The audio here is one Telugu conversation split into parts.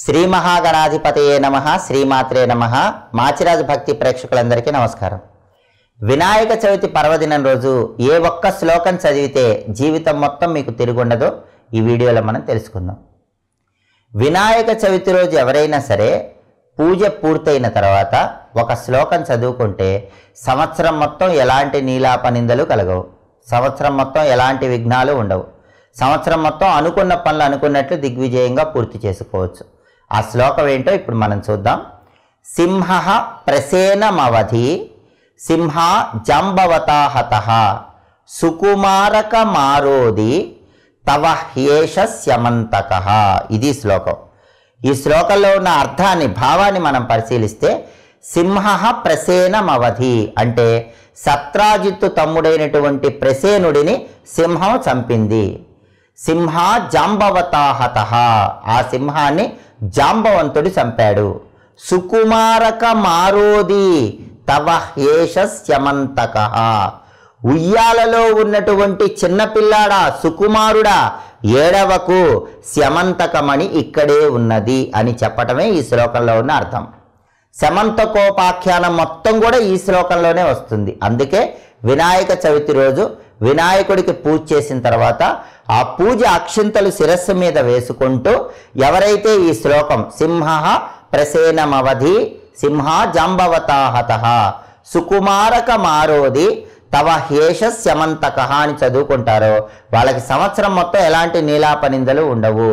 శ్రీ మహాగణాధిపతయే నమ శ్రీమాత్రే నమ మాచిరాజు భక్తి ప్రేక్షకులందరికీ నమస్కారం వినాయక చవితి పర్వదినం రోజు ఏ ఒక్క శ్లోకం చదివితే జీవితం మొత్తం మీకు తిరుగుండదో ఈ వీడియోలో మనం తెలుసుకుందాం వినాయక చవితి రోజు ఎవరైనా సరే పూజ పూర్తయిన తర్వాత ఒక శ్లోకం చదువుకుంటే సంవత్సరం మొత్తం ఎలాంటి నీలాపనిందలు కలగవు సంవత్సరం మొత్తం ఎలాంటి విఘ్నాలు ఉండవు సంవత్సరం మొత్తం అనుకున్న పనులు అనుకున్నట్లు దిగ్విజయంగా పూర్తి చేసుకోవచ్చు ఆ శ్లోకం ఏంటో ఇప్పుడు మనం చూద్దాం సింహ ప్రసేనమవధి సింహ జంబవతాహత సుకుమారక మారోది తవ హ్యేష స్యమంతక ఇది శ్లోకం ఈ శ్లోకంలో ఉన్న అర్థాన్ని భావాన్ని మనం పరిశీలిస్తే సింహ ప్రసేనమవధి అంటే సత్రాజిత్తు తమ్ముడైనటువంటి ప్రసేనుడిని సింహం చంపింది సింహ జాంబవతాహత ఆ సింహాన్ని జాంబవంతుడు చంపాడు సుకుమారక మారోది తవ హేష స్యమంతక ఉయ్యాలలో ఉన్నటువంటి చిన్నపిల్లాడా సుకుమారుడా ఏడవకు స్యమంతకమణి ఇక్కడే ఉన్నది అని చెప్పటమే ఈ శ్లోకంలో ఉన్న అర్థం శమంతకోపాఖ్యానం మొత్తం కూడా ఈ శ్లోకంలోనే వస్తుంది అందుకే వినాయక చవితి రోజు వినాయకుడికి పూజ చేసిన తర్వాత ఆ పూజ అక్షింతలు శిరస్సు మీద వేసుకుంటూ ఎవరైతే ఈ శ్లోకం సింహ ప్రసేనమవధి సింహ జాంబవతాహత సుకుమారక మారోది తవ హేష శమంతక అని చదువుకుంటారో వాళ్ళకి సంవత్సరం మొత్తం ఎలాంటి నీలాపనిందలు ఉండవు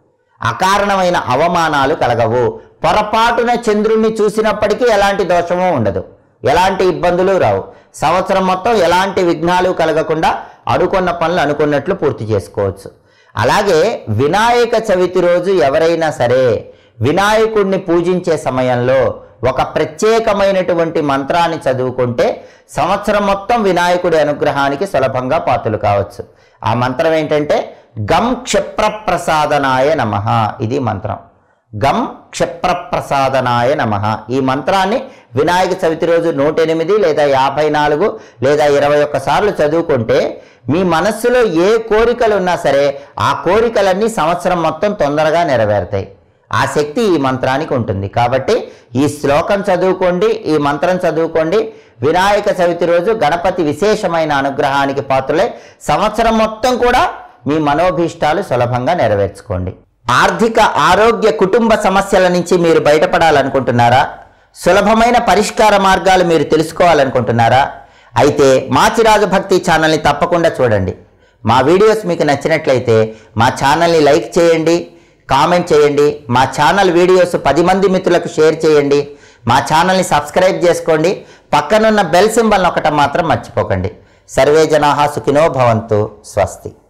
అకారణమైన అవమానాలు కలగవు పొరపాటున చంద్రుణ్ణి చూసినప్పటికీ ఎలాంటి దోషము ఉండదు ఎలాంటి ఇబ్బందులు రావు సంవత్సరం మొత్తం ఎలాంటి విఘ్నాలు కలగకుండా అనుకున్న పనులు అనుకున్నట్లు పూర్తి చేసుకోవచ్చు అలాగే వినాయక చవితి రోజు ఎవరైనా సరే వినాయకుడిని పూజించే సమయంలో ఒక ప్రత్యేకమైనటువంటి మంత్రాన్ని చదువుకుంటే సంవత్సరం మొత్తం వినాయకుడి అనుగ్రహానికి సులభంగా పాత్రలు కావచ్చు ఆ మంత్రం ఏంటంటే గం క్షిప్రప్రసాదనాయ నమ ఇది మంత్రం గం క్షిప్రప్రసాదనాయ నమ ఈ మంత్రాన్ని వినాయక చవితి రోజు నూట ఎనిమిది లేదా యాభై నాలుగు లేదా ఇరవై ఒక్క సార్లు చదువుకుంటే మీ మనస్సులో ఏ కోరికలు ఉన్నా సరే ఆ కోరికలన్నీ సంవత్సరం మొత్తం తొందరగా నెరవేరుతాయి ఆ శక్తి ఈ మంత్రానికి ఉంటుంది కాబట్టి ఈ శ్లోకం చదువుకోండి ఈ మంత్రం చదువుకోండి వినాయక చవితి రోజు గణపతి విశేషమైన అనుగ్రహానికి పాత్రలై సంవత్సరం మొత్తం కూడా మీ మనోభీష్టాలు సులభంగా నెరవేర్చుకోండి ఆర్థిక ఆరోగ్య కుటుంబ సమస్యల నుంచి మీరు బయటపడాలనుకుంటున్నారా సులభమైన పరిష్కార మార్గాలు మీరు తెలుసుకోవాలనుకుంటున్నారా అయితే మాచిరాజు భక్తి ఛానల్ని తప్పకుండా చూడండి మా వీడియోస్ మీకు నచ్చినట్లయితే మా ఛానల్ని లైక్ చేయండి కామెంట్ చేయండి మా ఛానల్ వీడియోస్ పది మంది మిత్రులకు షేర్ చేయండి మా ఛానల్ని సబ్స్క్రైబ్ చేసుకోండి పక్కనున్న బెల్ సింబల్ నొక్కటం మాత్రం మర్చిపోకండి సర్వే జనాహా సుఖినో భవంతు స్వస్తి